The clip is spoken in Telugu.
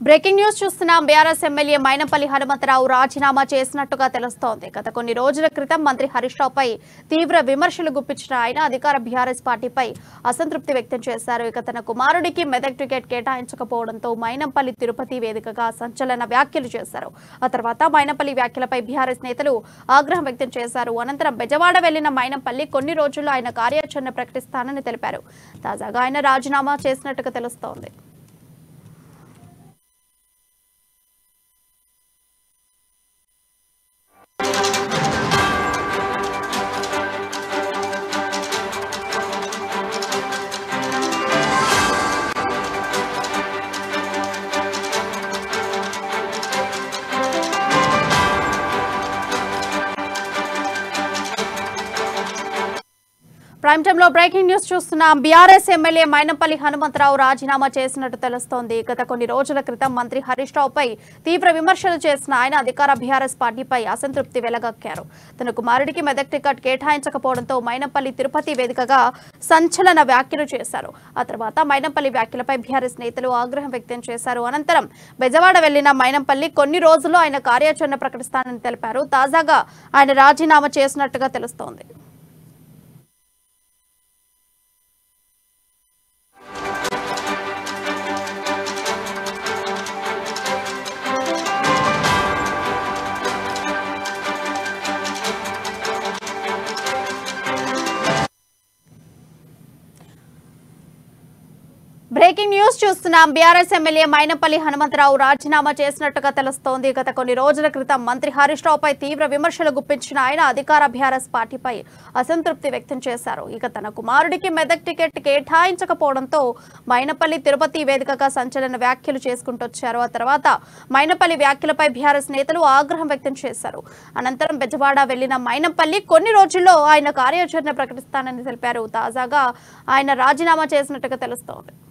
బ్రేకింగ్ న్యూస్ చూస్తున్నాం బీఆర్ఎస్ ఎమ్మెల్యే మైనంపల్లి హనుమంతరావు రాజీనామా చేసినట్టుగా తెలుస్తోంది గత కొన్ని రోజుల క్రితం మంత్రి హరీష్ రావుపై తీవ్ర విమర్శలు గుప్పించిన ఆయన అధికార బీఆర్ఎస్ పార్టీపై అసంతృప్తి వ్యక్తం చేశారు ఇక తన కుమారుడికి మెదక్ టికెట్ కేటాయించకపోవడంతో మైనంపల్లి తిరుపతి వేదికగా సంచలన వ్యాఖ్యలు చేశారు ఆ తర్వాత మైనంపల్లి వ్యాఖ్యలపై బీఆర్ఎస్ నేతలు ఆగ్రహం వ్యక్తం చేశారు అనంతరం బెజవాడ వెళ్లిన మైనంపల్లి కొన్ని రోజుల్లో ఆయన కార్యాచరణ ప్రకటిస్తానని తెలిపారు తాజాగా ఆయన రాజీనామా చేసినట్టుగా తెలుస్తోంది ప్రైమ్ టైమ్ లో బ్రేకింగ్ న్యూస్ చూస్తున్నాం బీఆర్ఎస్ ఎమ్మెల్యే మైనంపల్లి హనుమంతరావు రాజీనామా చేసినట్టు తెలుస్తోంది గత కొన్ని రోజుల క్రితం మంత్రి హరీష్ రావుపై తీవ్ర విమర్శలు చేసిన ఆయన అధికార బీఆర్ఎస్ పార్టీపై అసంతృప్తి వెలగక్కారు తన కుమారుడికి మెదక్ టికెట్ కేటాయించకపోవడంతో మైనంపల్లి తిరుపతి వేదికగా సంచలన వ్యాఖ్యలు చేశారు ఆ తర్వాత మైనంపల్లి వ్యాఖ్యలపై బీఆర్ఎస్ నేతలు ఆగ్రహం వ్యక్తం చేశారు అనంతరం బెజవాడ వెళ్లిన మైనంపల్లి కొన్ని రోజుల్లో ఆయన కార్యాచరణ ప్రకటిస్తానని తెలిపారు తాజాగా ఆయన రాజీనామా చేసినట్టుగా తెలుస్తోంది బ్రేకింగ్ న్యూస్ చూస్తున్నాం బీఆర్ఎస్ ఎమ్మెల్యే మైనపల్లి హనుమంతరావు రాజీనామా చేసినట్టుగా తెలుస్తోంది గత కొన్ని రోజుల క్రితం మంత్రి హరీష్ రావుపై తీవ్ర విమర్శలు గుప్పించిన ఆయన అధికార బీఆర్ఎస్ పార్టీపై అసంతృప్తి వ్యక్తం చేశారు ఇక తన కుమారుడికి మెదక్ టికెట్ కేటాయించకపోవడంతో మైనపల్లి తిరుపతి వేదికగా సంచలన వ్యాఖ్యలు చేసుకుంటొచ్చారు ఆ తర్వాత మైనపల్లి వ్యాఖ్యలపై బీఆర్ఎస్ నేతలు ఆగ్రహం వ్యక్తం చేశారు అనంతరం బెజవాడ వెళ్లిన మైనంపల్లి కొన్ని రోజుల్లో ఆయన కార్యాచరణ ప్రకటిస్తానని తెలిపారు తాజాగా ఆయన రాజీనామా చేసినట్టుగా తెలుస్తోంది